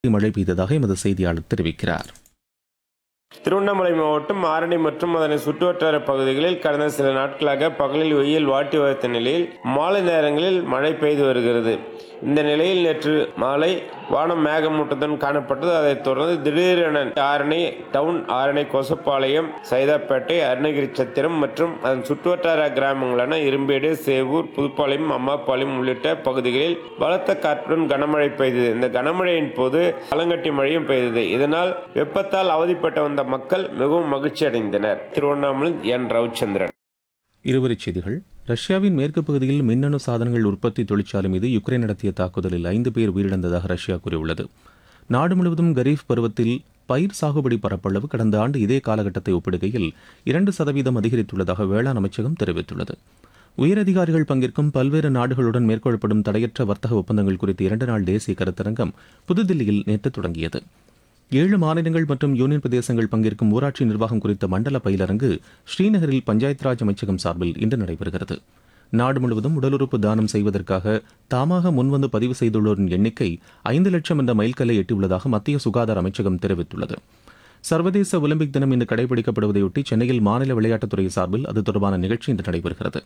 மழை பெய்ததாக எமது செய்தியாளர் தெரிவிக்கிறார் திருவண்ணாமலை மாவட்டம் ஆரணி மற்றும் அதனை சுற்றுவட்டார பகுதிகளில் கடந்த சில நாட்களாக பகலில் வெயில் வாட்டி வந்த நிலையில் மாலை நேரங்களில் மழை பெய்து வருகிறது இந்த நிலையில் நேற்று மாலை வானம் மேகமூட்டத்துடன் காணப்பட்டது அதைத் தொடர்ந்து திடீரென ஆரணி டவுன் ஆரணி கொசப்பாளையம் சைதாப்பேட்டை அருணகிரி சத்திரம் மற்றும் அதன் சுற்றுவட்டார கிராமங்களான இரும்பேடு சேவூர் புதுப்பாளையம் அம்மாபாளையம் உள்ளிட்ட பகுதிகளில் பலத்த காற்றுடன் கனமழை பெய்தது இந்த கனமழையின் போது ஆலங்கட்டி மழையும் பெய்தது இதனால் வெப்பத்தால் அவதிப்பட்ட வந்த மக்கள் மிகவும் மகிழ்ச்சி அடைந்தனர் திருவண்ணாமலை என் ரவிச்சந்திரன் இருவரிச் செய்திகள் ரஷ்யாவின் மேற்கு பகுதியில் மின்னணு சாதனங்கள் உற்பத்தி தொழிற்சாலை மீது யுக்ரைன் நடத்திய தாக்குதலில் ஐந்து பேர் உயிரிழந்ததாக ரஷ்யா கூறியுள்ளது நாடு முழுவதும் கரீஃப் பருவத்தில் பயிர் சாகுபடி பரப்பளவு கடந்த ஆண்டு இதே காலகட்டத்தை ஒப்பிடுகையில் இரண்டு சதவீதம் அதிகரித்துள்ளதாக வேளாண் அமைச்சகம் தெரிவித்துள்ளது உயரதிகாரிகள் பங்கேற்கும் பல்வேறு நாடுகளுடன் மேற்கொள்ளப்படும் தடையற்ற வர்த்தக ஒப்பந்தங்கள் குறித்த இரண்டு நாள் தேசிய கருத்தரங்கம் புதுதில்லியில் நேற்று தொடங்கியது ஏழு மாநிலங்கள் மற்றும் யூனியன் பிரதேசங்கள் பங்கேற்கும் ஊராட்சி நிர்வாகம் குறித்த மண்டல பயிலரங்கு ஸ்ரீநகரில் பஞ்சாயத் ராஜ் அமைச்சகம் சார்பில் இன்று நடைபெறுகிறது நாடு முழுவதும் உடல் உறுப்பு தானம் செய்வதற்காக தாமாக முன்வந்து பதிவு செய்துள்ளோரின் எண்ணிக்கை ஐந்து லட்சம் என்ற மைல்கல்லை எட்டியுள்ளதாக மத்திய சுகாதார அமைச்சகம் தெரிவித்துள்ளது சர்வதேச ஒலிம்பிக் தினம் இன்று கடைபிடிக்கப்படுவதையொட்டி சென்னையில் மாநில விளையாட்டுத்துறை சார்பில் அது தொடர்பான நிகழ்ச்சி இன்று நடைபெறுகிறது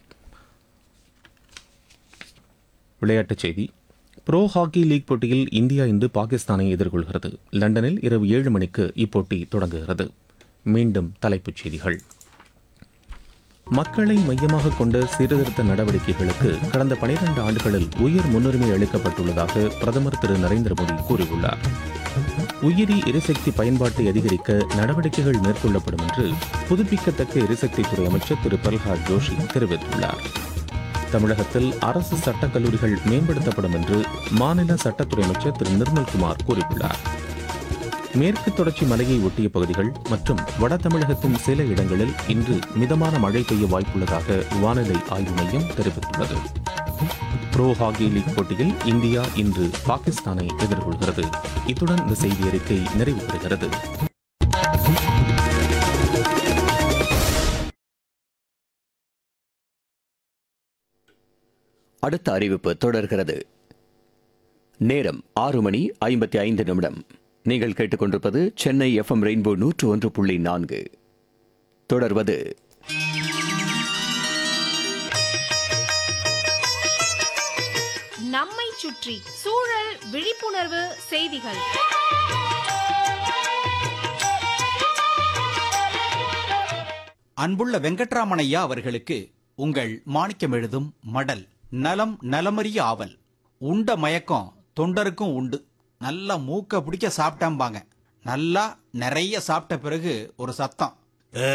விளையாட்டுச் செய்தி ப்ரோ ஹாக்கி லீக் போட்டியில் இந்தியா இன்று பாகிஸ்தானை எதிர்கொள்கிறது லண்டனில் இரவு ஏழு மணிக்கு இப்போட்டி தொடங்குகிறது மீண்டும் தலைப்புச் செய்திகள் மக்களை மையமாக கொண்ட சீர்திருத்த நடவடிக்கைகளுக்கு கடந்த பனிரெண்டு ஆண்டுகளில் உயர் முன்னுரிமை அளிக்கப்பட்டுள்ளதாக பிரதமர் திரு நரேந்திர மோடி கூறியுள்ளார் உயிரி எரிசக்தி பயன்பாட்டை அதிகரிக்க நடவடிக்கைகள் மேற்கொள்ளப்படும் என்று புதுப்பிக்கத்தக்க எரிசக்தித்துறை அமைச்சர் திரு பிரல்ஹாத் ஜோஷி தெரிவித்துள்ளார் தமிழகத்தில் அரசு சட்டக் கல்லூரிகள் மேம்படுத்தப்படும் என்று மாநில சட்டத்துறை அமைச்சர் திரு நிர்மல்குமார் கூறியுள்ளார் மேற்கு தொடர்ச்சி மலையை ஒட்டிய பகுதிகள் மற்றும் வட தமிழகத்தின் சில இடங்களில் இன்று மிதமான மழை பெய்ய வாய்ப்புள்ளதாக வானிலை ஆய்வு மையம் தெரிவித்துள்ளது ப்ரோ ஹாக்கி லீக் போட்டியில் இந்தியா இன்று பாகிஸ்தானை எதிர்கொள்கிறது இத்துடன் இந்த செய்தி அறிக்கை நிறைவு பெறுகிறது அடுத்த அறிவிப்பு தொடர்கிறது நேரம் ஆறு மணி ஐம்பத்தி ஐந்து நிமிடம் நீங்கள் கேட்டுக்கொண்டிருப்பது சென்னை எஃப்எம் ரெயின்போ நூற்று ஒன்று புள்ளி நான்கு தொடர்வது நம்மை சுற்றி சூழல் விழிப்புணர்வு செய்திகள் அன்புள்ள வெங்கட்ராமனையா அவர்களுக்கு உங்கள் மாணிக்கம் எழுதும் மடல் நலம் நலமறிய ஆவல் உண்ட மயக்கம் தொண்டருக்கும் உண்டு நல்லா மூக்க பிடிக்க சாப்பிட்டாம்பாங்க நல்லா நிறைய சாப்பிட்ட பிறகு ஒரு சத்தம் "ஏ."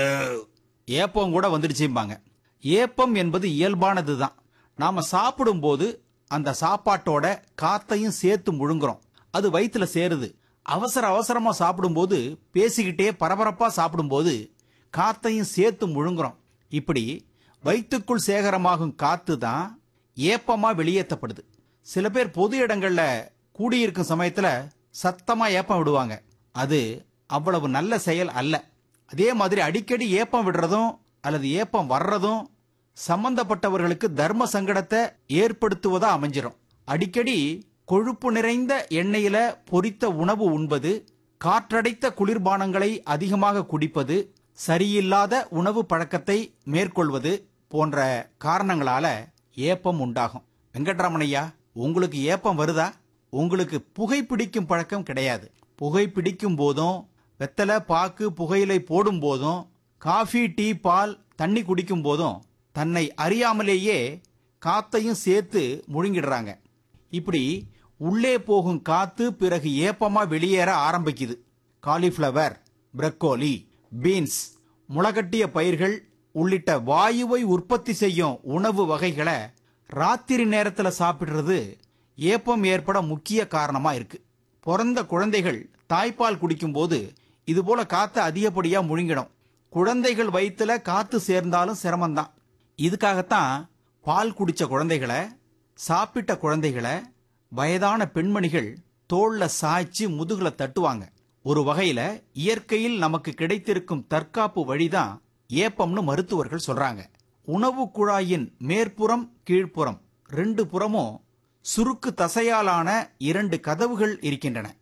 ஏப்பம் கூட வந்துடுச்சும்பாங்க ஏப்பம் என்பது இயல்பானது தான் நாம சாப்பிடும்போது அந்த சாப்பாட்டோட காத்தையும் சேர்த்து முழுங்குறோம் அது வயிற்றுல சேருது அவசர அவசரமா சாப்பிடும்போது பேசிக்கிட்டே பரபரப்பா சாப்பிடும்போது காத்தையும் சேர்த்து முழுங்குறோம் இப்படி வயிற்றுக்குள் சேகரமாகும் காத்து தான் ஏப்பமா வெளியேற்றப்படுது சில பேர் பொது இடங்கள்ல கூடியிருக்கும் சமயத்துல சத்தமா ஏப்பம் விடுவாங்க அது அவ்வளவு நல்ல செயல் அல்ல அதே மாதிரி அடிக்கடி ஏப்பம் விடுறதும் அல்லது ஏப்பம் வர்றதும் சம்பந்தப்பட்டவர்களுக்கு தர்ம சங்கடத்தை ஏற்படுத்துவதா அமைஞ்சிரும் அடிக்கடி கொழுப்பு நிறைந்த எண்ணெயில பொரித்த உணவு உண்பது காற்றடைத்த குளிர்பானங்களை அதிகமாக குடிப்பது சரியில்லாத உணவு பழக்கத்தை மேற்கொள்வது போன்ற காரணங்களால ஏப்பம் உண்டாகும் வெங்கட்ராமனையா உங்களுக்கு ஏப்பம் வருதா உங்களுக்கு புகைப்பிடிக்கும் பழக்கம் கிடையாது புகைப்பிடிக்கும் போதும் வெத்தலை பாக்கு புகையிலை போடும் போதும் காஃபி டீ பால் தண்ணி குடிக்கும் போதும் தன்னை அறியாமலேயே காத்தையும் சேர்த்து முழுங்கிடுறாங்க இப்படி உள்ளே போகும் காத்து பிறகு ஏப்பமா வெளியேற ஆரம்பிக்குது காலிஃப்ளவர் பிரக்கோலி பீன்ஸ் முளகட்டிய பயிர்கள் உள்ளிட்ட வாயுவை உற்பத்தி செய்யும் உணவு வகைகளை ராத்திரி நேரத்துல சாப்பிடுறது ஏப்பம் ஏற்பட முக்கிய காரணமா இருக்கு பிறந்த குழந்தைகள் தாய்ப்பால் குடிக்கும்போது இது போல காத்தை அதிகப்படியா முழுங்கிடும் குழந்தைகள் வயித்துல காத்து சேர்ந்தாலும் சிரமம்தான் இதுக்காகத்தான் பால் குடிச்ச குழந்தைகளை சாப்பிட்ட குழந்தைகளை வயதான பெண்மணிகள் தோல்ல சாய்ச்சி முதுகுல தட்டுவாங்க ஒரு வகையில இயற்கையில் நமக்கு கிடைத்திருக்கும் தற்காப்பு வழிதான் ஏப்பம்னு மருத்துவர்கள் சொல்றாங்க உணவு குழாயின் மேற்புறம் கீழ்ப்புறம் ரெண்டு புறமும் சுருக்கு தசையாலான இரண்டு கதவுகள் இருக்கின்றன